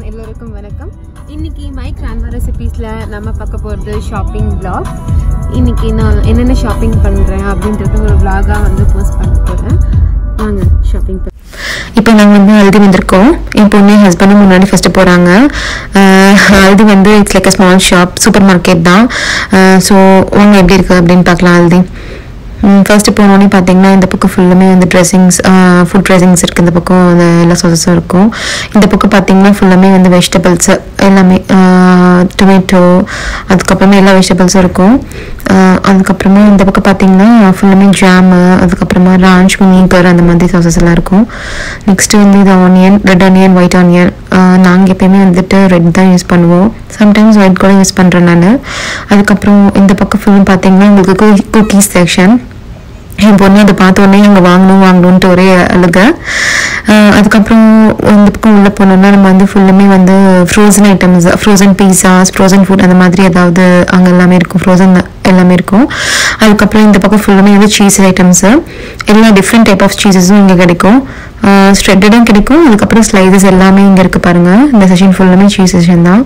எல்லோருக்கும் வணக்கம் இன்னைக்கு மை கிராண்ட்மா ரெசிபீஸில் நம்ம பார்க்க போகிறது ஷாப்பிங் vlog இன்னைக்கு நான் என்னென்ன ஷாப்பிங் பண்ணுறேன் அப்படின்றது ஒரு vlog-ஆ வந்து போஸ்ட் பண்ண போகிறேன் வாங்க ஷாப்பிங் இப்போ நாங்கள் வந்து ஹல்தி வந்திருக்கோம் என் பொண்ணு என் ஹஸ்பண்டும் முன்னாடி ஃபஸ்ட்டு போகிறாங்க ஹல்தி வந்து it's like a small shop supermarket தான் ஸோ உங்க எப்படி இருக்குது அப்படின்னு பார்க்கலாம் ஹல்தி ஃபர்ஸ்ட் போனோடனே பார்த்தீங்கன்னா இந்த பக்கம் ஃபுல்லுமே வந்து ட்ரெஸ்ஸிங்ஸ் ஃபுட் ட்ரெஸ்ஸிங்ஸ் இருக்குது இந்த பக்கம் அந்த எல்லா சாசஸும் இருக்கும் இந்த பக்கம் பார்த்தீங்கன்னா ஃபுல்லாமே வந்து வெஜிடபிள்ஸ் எல்லாமே டொமேட்டோ அதுக்கப்புறமா எல்லா வெஜிடபிள்ஸும் இருக்கும் ஆஹ் அதுக்கப்புறமா இந்த பக்கம் பார்த்தீங்கன்னா ஃபுல்லுமே ஜாமு அதுக்கப்புறமா ராஞ்ச் வினீகர் அந்த மாதிரி சாசஸ் எல்லாம் இருக்கும் நெக்ஸ்ட் வந்து இது onion red onion white onion நாங்கள் எப்பயுமே வந்துட்டு ரெட் தான் யூஸ் பண்ணுவோம் சம்டைம்ஸ் ஒயிட் கூட யூஸ் பண்ணுறேன் நான் அதுக்கப்புறம் இந்த பக்கம் ஃபுல்லும் பார்த்தீங்கன்னா உங்களுக்கு குக்கீஸ் செக்ஷன் என் பொண்ணு அதை பார்த்த உடனே அங்கே வாங்கணும் வாங்கணுன்ட்டு ஒரே அழுக ஆஹ் அதுக்கப்புறம் இந்த பக்கம் உள்ளே போனோம்னா நம்ம வந்து ஃபுல்லுமே வந்து frozen items frozen pizzas frozen food அந்த மாதிரி ஏதாவது அங்கே எல்லாமே இருக்கும் ஃப்ரோசன் எல்லாமே இருக்கும் அதுக்கப்புறம் இந்த பக்கம் ஃபுல்லுமே வந்து சீஸ் ஐட்டம்ஸு எல்லா டிஃப்ரெண்ட் டைப் ஆஃப் சீஸஸும் இங்கே கிடைக்கும் ஸ்ட்ரெட்டடும் கிடைக்கும் அதுக்கப்புறம் ஸ்லைசஸ் எல்லாமே இங்கே இருக்குது பாருங்கள் இந்த செஷன் ஃபுல்லுமே சீஸ் செஷன் தான்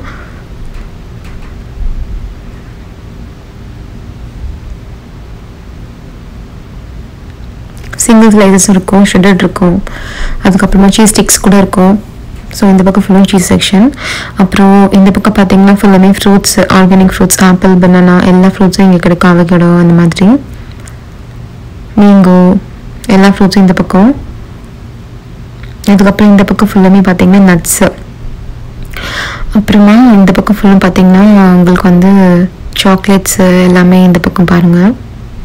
சிங்கிள் ஸ்லைசஸ் இருக்கும் ஷெட்டட் இருக்கும் அதுக்கப்புறமா சீஸ் ஸ்டிக்ஸ் கூட இருக்கும் ஸோ இந்த பக்கம் ஃபுல்லாக சீஸ் செக்ஷன் அப்புறம் இந்த பக்கம் பார்த்தீங்கன்னா ஃபுல்லாமே fruits organic fruits apple banana எல்லா ஃப்ரூட்ஸும் இங்கே கிடைக்கும் அவகடோ அந்த மாதிரி மேங்கோ எல்லா ஃப்ரூட்ஸும் இந்த பக்கம் அதுக்கப்புறம் இந்த பக்கம் ஃபுல்லாமே பார்த்தீங்கன்னா நட்ஸு அப்புறமா இந்த பக்கம் ஃபுல்லும் பார்த்தீங்கன்னா உங்களுக்கு வந்து சாக்லேட்ஸு எல்லாமே இந்த பக்கம் பாருங்கள்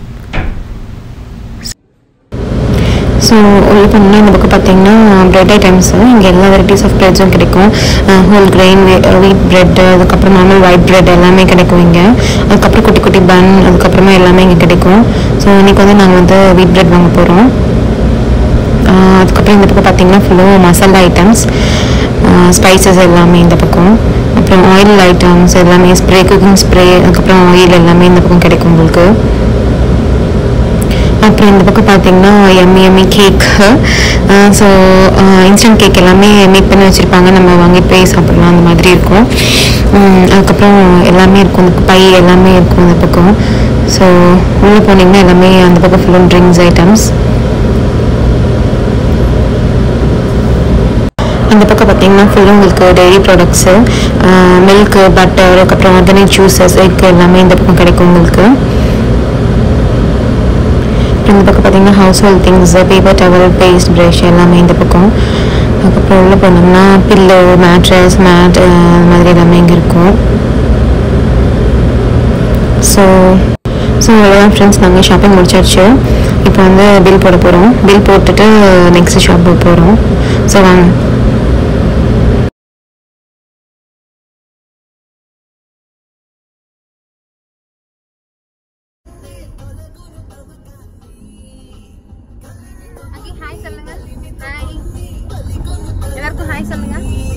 ஸோ உள்ள போனோம்னா இந்த பக்கம் பார்த்தீங்கன்னா ப்ரெட் ஐட்டம்ஸு இங்கே எல்லா வெரைட்டிஸ் ஆஃப் ப்ரெட்ஸும் கிடைக்கும் ஹோல் கிரெயின் வீட் ப்ரெட் அதுக்கப்புறம் நார்மல் ஒயிட் ப்ரெட் எல்லாமே கிடைக்கும் இங்கே அதுக்கப்புறம் குட்டி குட்டி பன் அதுக்கப்புறமா எல்லாமே இங்கே கிடைக்கும் ஸோ இன்றைக்கி வந்து நாங்கள் வந்து வீட் ப்ரெட் வாங்க போகிறோம் அதுக்கப்புறம் இந்த பக்கம் பார்த்தீங்கன்னா ஃபுல்லாக மசாலா ஐட்டம்ஸ் ஸ்பைசஸ் எல்லாமே இந்த பக்கம் அப்புறம் ஆயில் ஐட்டம்ஸ் எல்லாமே ஸ்ப்ரே குக்கிங் ஸ்ப்ரே அதுக்கப்புறம் ஆயில் எல்லாமே இந்த பக்கம் கிடைக்கும் உங்களுக்கு அப்புறம் இந்த பக்கம் பார்த்தீங்கன்னா எம்மி எம்மி கேக் ஸோ இன்ஸ்டன்ட் கேக் எல்லாமே மேக் பண்ணி வச்சுருப்பாங்க நம்ம வாங்கி போய் சாப்பிடலாம் அந்த மாதிரி இருக்கும் உம், அதுக்கப்புறம் எல்லாமே இருக்கும் இந்த பை எல்லாமே இருக்கும் இந்த பக்கம் ஸோ உள்ளே போனீங்கன்னா எல்லாமே அந்த பக்கம் ஃபுல்லும் ட்ரிங்க்ஸ் ஐட்டம்ஸ் அந்த பக்கம் பார்த்தீங்கன்னா ஃபுல்லாக உங்களுக்கு டெய்ரி ப்ராடக்ட்ஸு மில்க்கு பட்டர் அதுக்கப்புறம் ஆர்கானிக் ஜூஸஸ் எக் எல்லாமே இந்த பக்கம் கிடைக்கும் உங்களுக்கு அப்புறம் இந்த பக்கம் பார்த்தீங்கன்னா household things paper towel paste brush எல்லாமே இந்த பக்கம் அதுக்கப்புறம் உள்ளே போனோம்னா பில்லோ மேட்ரஸ் மேட் அந்த மாதிரி எல்லாமே இங்கே இருக்கும் ஸோ ஸோ அவ்வளோதான் ஃப்ரெண்ட்ஸ் நாங்கள் ஷாப்பிங் முடிச்சாச்சு இப்போ வந்து பில் போட போகிறோம் பில் போட்டுட்டு நெக்ஸ்ட் ஷாப் போகிறோம் ஸோ வாங்க ஓகே ஹாய் சொல்லுங்க ஹாய் எல்லாருக்கும் ஹாய் சொல்லுங்க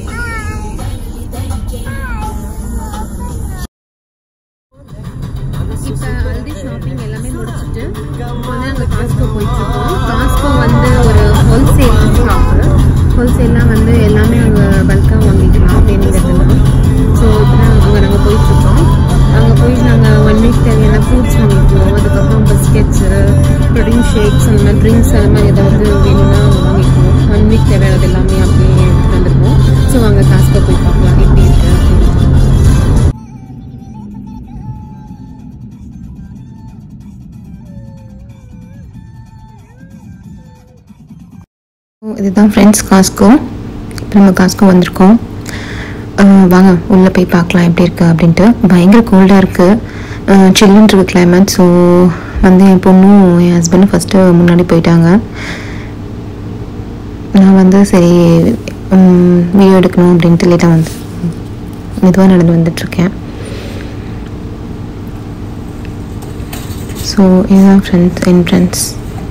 இப்போ ஹல்தி ஷாப்பிங் எல்லாமே முடிச்சுட்டு இப்போ வந்து நாங்கள் காஸ்கோ போயிட்டுருக்கோம் காஸ்கோ வந்து ஒரு ஹோல்சேல் ஷாப்பு ஹோல்சேல்லாம் வந்து எல்லாமே அங்கே பல்காக வாங்கிக்கலாம் வேணுங்கிறதுலாம் ஸோ இப்போ அங்கே நாங்கள் போயிட்டுருக்கோம் அங்கே போய் நாங்கள் ஒன் வீக் தேவையான ஃப்ரூட்ஸ் வாங்கிக்குவோம் அதுக்கப்புறம் பிஸ்கெட்ஸு ப்ரோட்டீன் ஷேக்ஸ் அந்த மாதிரி ட்ரிங்க்ஸ் அந்த மாதிரி ஏதாவது வேணும்னா வாங்கிக்குவோம் ஒன் வீக் தேவையானது எல்லாமே அப்படியே எடுத்துட்டு வந்துருவோம் ஸோ அங்கே காஸ்கோ போய் பார்க்கலாம் எப்படி இருக்கு அப்படின்னு இதுதான் ஃப்ரெண்ட்ஸ் காஸ்கோ இப்போ நம்ம காஸ்கோ வந்திருக்கோம் அஹ் வாங்க உள்ளே போய் பார்க்கலாம் எப்படி இருக்குது அப்படின்ட்டு பயங்கர கோல்டாக இருக்குது சில்லுன்னு இருக்கு கிளைமேட் ஸோ வந்து என் பொண்ணும் என் ஹஸ்பண்டும் ஃபஸ்ட்டு முன்னாடி போயிட்டாங்க நான் வந்து சரி வீடியோ எடுக்கணும் அப்படின்ட்டு லேட்டாக வந்து மெதுவாக நடந்து வந்துட்டுருக்கேன் ஸோ இதுதான் ஃப்ரெண்ட்ஸ் என் ஃப்ரெண்ட்ஸ்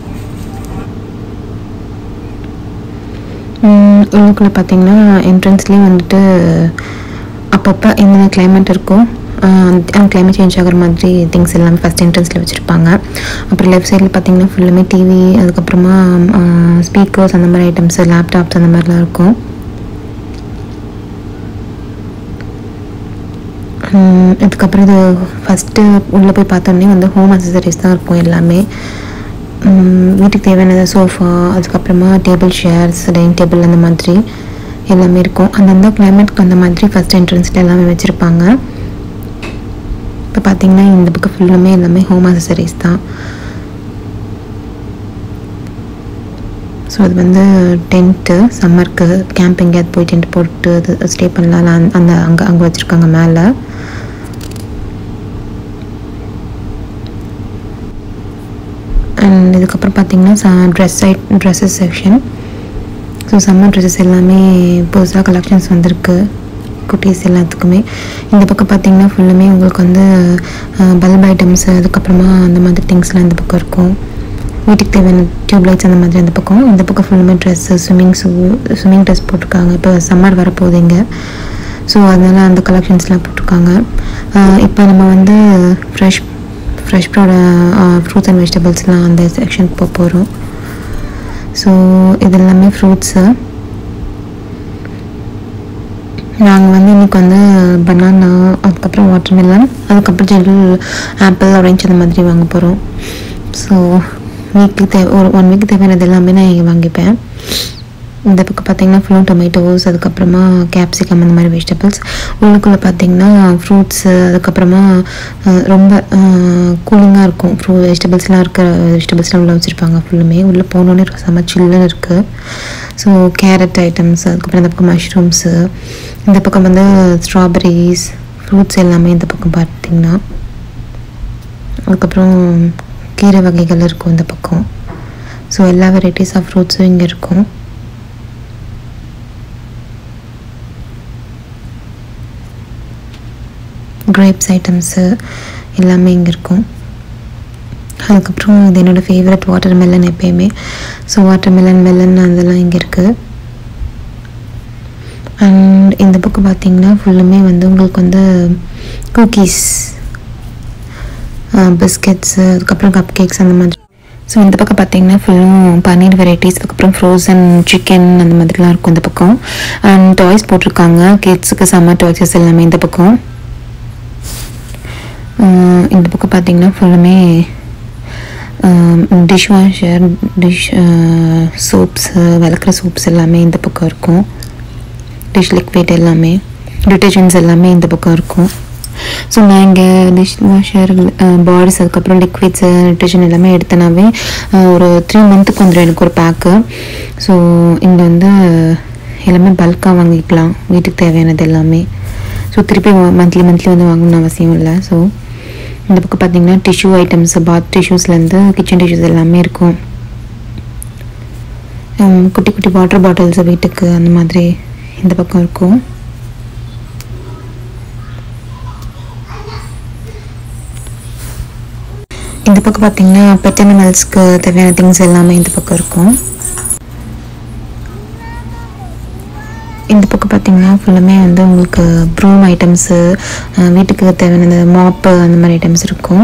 உள்ளுக்குள்ளே பார்த்தீங்கன்னா என்ட்ரன்ஸ்லேயே வந்துட்டு அப்பப்போ என்னென்ன கிளைமேட் இருக்கோ அந்த கிளைமேட் சேஞ்ச் ஆகிற மாதிரி திங்ஸ் எல்லாமே ஃபஸ்ட் என்ட்ரன்ஸில் வச்சுருப்பாங்க அப்புறம் லெஃப்ட் சைடில் பார்த்தீங்கன்னா ஃபுல்லுமே டிவி அதுக்கப்புறமா ஸ்பீக்கர்ஸ் அந்த மாதிரி ஐட்டம்ஸ் லேப்டாப்ஸ் அந்த மாதிரிலாம் இருக்கும் உம், இதுக்கப்புறம் இது ஃபஸ்ட்டு உள்ளே போய் பார்த்தோன்னே வந்து ஹோம் அசசரிஸ் தான் இருக்கும் எல்லாமே உம், வீட்டுக்கு தேவையான சோஃபா அதுக்கப்புறமா டேபிள் ஷேர்ஸ் டைனிங் டேபிள் அந்த மாதிரி எல்லாமே இருக்கும் அந்தந்த கிளைமேட்க்கு அந்த மாதிரி ஃபஸ்ட் என்ட்ரன்ஸில் எல்லாமே வச்சுருப்பாங்க இப்போ பார்த்தீங்கன்னா இந்த புக்கு ஃபுல்லுமே எல்லாமே ஹோம் அசசரிஸ் தான் ஸோ அது வந்து டென்ட்டு சம்மருக்கு கேம்பிங் அது போய் டென்ட் போட்டு அது ஸ்டே பண்ணலாம் அந்த- அந்த அங்கே அங்கே வச்சுருக்காங்க மேலே அண்ட் இதுக்கப்புறம் பார்த்தீங்கன்னா ட்ரெஸ் ஐட் dresses section so summer dresses எல்லாமே புதுசாக கலெக்ஷன்ஸ் வந்திருக்கு குட்டீஸ் எல்லாத்துக்குமே இந்த பக்கம் பார்த்தீங்கன்னா ஃபுல்லுமே உங்களுக்கு வந்து பல்ப் ஐட்டம்ஸ் அதுக்கப்புறமா அந்த மாதிரி திங்ஸ்லாம் இந்த பக்கம் இருக்கும் வீட்டுக்கு தேவையான டியூப் லைட்ஸ் அந்த மாதிரி அந்த பக்கம் இந்த பக்கம் ஃபுல்லுமே dress swimming shoe swimming dress போட்டிருக்காங்க இப்போ சம்மர் வரப்போகுது இங்கே ஸோ அதனால் அந்த கலெக்ஷன்ஸ்லாம் போட்டிருக்காங்க இப்போ நம்ம வந்து ஃப்ரெஷ் ஃப்ரெஷ் ப்ராட ஃப்ரூட்ஸ் அண்ட் வெஜிடபிள்ஸ்லாம் அந்த செக்ஷனுக்கு போக போகிறோம் ஸோ இது எல்லாமே ஃப்ரூட்ஸு நாங்கள் வந்து இன்னைக்கு வந்து பனானா அதுக்கப்புறம் வாட்டர்மெலன் அதுக்கப்புறம் ஜெல் ஆப்பிள் ஆரஞ்சு அந்த மாதிரி வாங்க போகிறோம் ஸோ வீக்லி தேவை ஒரு ஒன் வீக் தேவையானது எல்லாமே நான் இங்கே வாங்கிப்பேன் இந்த பக்கம் பார்த்தீங்கன்னா ஃபுல்லும் டொமேட்டோஸ் அதுக்கப்புறமா கேப்சிகம் அந்த மாதிரி வெஜிடபிள்ஸ் உள்ளுக்குள்ளே பார்த்தீங்கன்னா ஃப்ரூட்ஸு அதுக்கப்புறமா அஹ், ரொம்ப கூலிங்காக இருக்கும் ஃப்ரூ வெஜிடபிள்ஸ்லாம் இருக்கிற வெஜிடபிள்ஸ்லாம் உள்ள வச்சுருப்பாங்க ஃபுல்லுமே உள்ளே போனோன்னே செம்ம சில்லுன்னு இருக்குது ஸோ கேரட் ஐட்டம்ஸ் அதுக்கப்புறம் இந்த பக்கம் மஷ்ரூம்ஸு இந்த பக்கம் வந்து ஸ்ட்ராபெரிஸ் ஃப்ரூட்ஸ் எல்லாமே இந்த பக்கம் பார்த்தீங்கன்னா அதுக்கப்புறம் கீரை வகைகள் இருக்கும் இந்த பக்கம் ஸோ எல்லா வெரைட்டிஸ் ஆஃப் ஃப்ரூட்ஸும் இங்கே இருக்கும் கிரேப்ஸ் ஐட்டம்ஸு எல்லாமே இங்கே இருக்கும் அதுக்கப்புறம் இது என்னோடய ஃபேவரட் வாட்டர் மெலன் எப்பயுமே ஸோ வாட்டர் மெலன் மெலன் அதெல்லாம் இங்கே இருக்குது அண்ட் இந்த புக்கு பார்த்தீங்கன்னா ஃபுல்லுமே வந்து உங்களுக்கு வந்து குக்கீஸ் பிஸ்கெட்ஸு அதுக்கப்புறம் கப் கேக்ஸ் அந்த மாதிரி ஸோ இந்த பக்கம் பார்த்தீங்கன்னா ஃபுல்லும் பன்னீர் வெரைட்டிஸ் அதுக்கப்புறம் ஃப்ரோசன் சிக்கன் அந்த மாதிரிலாம் இருக்கும் இந்த பக்கம் அண்ட் டாய்ஸ் போட்டிருக்காங்க கிட்ஸுக்கு சம்மர் டாய்ஸஸ் எல்லாமே இந்த பக்கம் ஆஹ் இந்த பக்கம் பார்த்தீங்கன்னா ஃபுல்லுமே டிஷ் வாஷர் டிஷ் சோப்ஸு விளக்குற சோப்ஸ் எல்லாமே இந்த பக்கம் இருக்கும் டிஷ் லிக்விட் எல்லாமே டிட்டர்ஜென்ட்ஸ் எல்லாமே இந்த பக்கம் இருக்கும் ஸோ நான் இங்கே டிஷ் வாஷர் பாடிஸ் அதுக்கப்புறம் லிக்விட்ஸு டிட்டர்ஜென்ட் எல்லாமே எடுத்தனாவே ஆஹ் ஒரு த்ரீ மந்த்துக்கு வந்துடும் எனக்கு ஒரு பேக்கு ஸோ இங்கே வந்து எல்லாமே பல்காக வாங்கிக்கலாம் வீட்டுக்கு தேவையானது எல்லாமே ஸோ திருப்பி மந்த்லி மந்த்லி வந்து வாங்கணும்னு அவசியம் இல்லை ஸோ இந்த பக்கம் பார்த்தீங்கன்னா டிஷ்யூ ஐட்டம்ஸ் பாத் டிஷ்யூஸ்லேருந்து கிச்சன் டிஷ்யூஸ் எல்லாமே இருக்கும் ஹம், குட்டி குட்டி வாட்டர் பாட்டில்ஸ் வீட்டுக்கு அந்த மாதிரி இந்த பக்கம் இருக்கும் இந்த பக்கம் பார்த்தீங்கன்னா பெட் அனிமல்ஸ்க்கு தேவையான திங்ஸ் எல்லாமே இந்த பக்கம் இருக்கும் இந்த பக்கம் பார்த்தீங்கன்னா ஃபுல்லுமே வந்து உங்களுக்கு ப்ரூம் ஐட்டம்ஸு வீட்டுக்கு தேவையான மாப்பு அந்த மாதிரி ஐட்டம்ஸ் இருக்கும்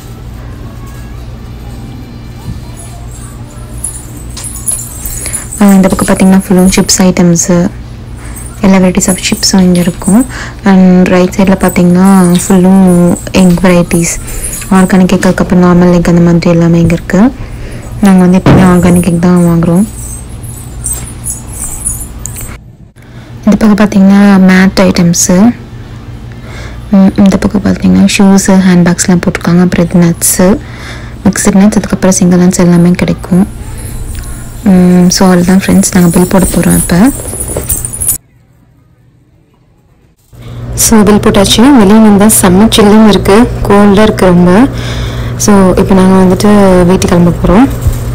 அஹ் இந்த பக்கம் பார்த்தீங்கன்னா ஃபுல்லும் சிப்ஸ் ஐட்டம்ஸு எல்லா வெரைட்டிஸ் ஆஃப் சிப்ஸும் இங்கே இருக்கும் அண்ட் ரைட் சைடில் பார்த்தீங்கன்னா ஃபுல்லும் எக் வெரைட்டிஸ் ஆர்கானிக் எக் அதுக்கப்புறம் நார்மல் எக் அந்த மாதிரி எல்லாமே இங்கே இருக்குது நாங்கள் வந்து எப்பவுமே ஆர்கானிக் எக் தான் வாங்குகிறோம் இந்த பக்கம் பார்த்தீங்கன்னா மேட் ஐட்டம்ஸு இந்த பக்கம் பார்த்தீங்கன்னா ஷூஸு ஹேண்ட்பேக்ஸ்லாம் போட்டிருக்காங்க அப்புறம் இது நட்ஸு மிக்சட் நட்ஸ் அதுக்கப்புறம் சிங்கிள் நட்ஸ் எல்லாமே கிடைக்கும் ஸோ அவ்வளோதான் ஃப்ரெண்ட்ஸ் நாங்கள் பில் போட போகிறோம் இப்போ ஸோ பில் போட்டாச்சு வெளியே வந்தால் செம்ம சில்லுன்னு இருக்குது கோல்டாக இருக்குது ரொம்ப ஸோ இப்போ நாங்கள் வந்துட்டு வீட்டுக்கு கிளம்ப போகிறோம்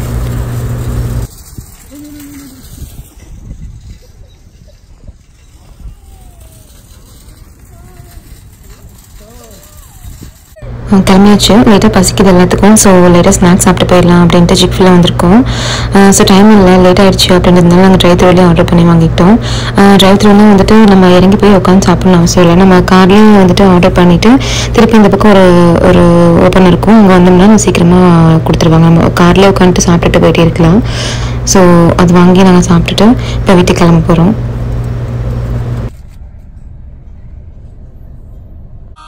கிளம்பியாச்சு லேட்டாக பசிக்குது எல்லாத்துக்கும் ஸோ லேட்டாக ஸ்நாக்ஸ் சாப்பிட்டு போயிடலாம் அப்படின்ட்டு ஜிப்ஃபில் வந்திருக்கோம் ஸோ டைம் இல்லை லேட் ஆயிடுச்சு அப்படின்றதுனால நாங்கள் ட்ரைவ் த்ரூலேயே ஆர்டர் பண்ணி வாங்கிட்டோம் ட்ரைவ் த்ரூலாம் வந்துட்டு நம்ம இறங்கி போய் உட்காந்து சாப்பிடணும் அவசியம் இல்லை நம்ம கார்லேயும் வந்துட்டு ஆர்டர் பண்ணிவிட்டு திருப்பி இந்த பக்கம் ஒரு ஒரு ஓப்பன் இருக்கும் அங்கே வந்தோம்னா சீக்கிரமாக கொடுத்துருவாங்க நம்ம கார்லேயே உட்காந்துட்டு சாப்பிட்டுட்டு போயிட்டே இருக்கலாம் ஸோ அது வாங்கி நாங்கள் சாப்பிட்டுட்டு இப்போ வீட்டுக்கு கிளம்ப போகிறோம்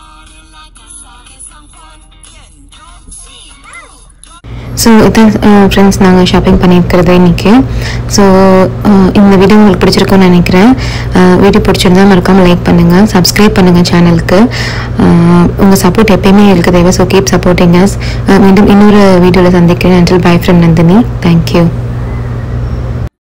ஸோ இதான் ஃப்ரெண்ட்ஸ் நாங்கள் ஷாப்பிங் பண்ணியிருக்கிறது இன்றைக்கி ஸோ இந்த வீடியோ உங்களுக்கு பிடிச்சிருக்கும்னு நினைக்கிறேன் வீடியோ பிடிச்சிருந்தா மறக்காமல் லைக் பண்ணுங்கள் சப்ஸ்கிரைப் பண்ணுங்கள் சேனலுக்கு உங்கள் சப்போர்ட் எப்பயுமே எங்களுக்கு தேவை ஸோ கீப் சப்போர்ட்டிங் அஸ் மீண்டும் இன்னொரு வீடியோவில் சந்திக்கிறேன் until bye from Nandini thank you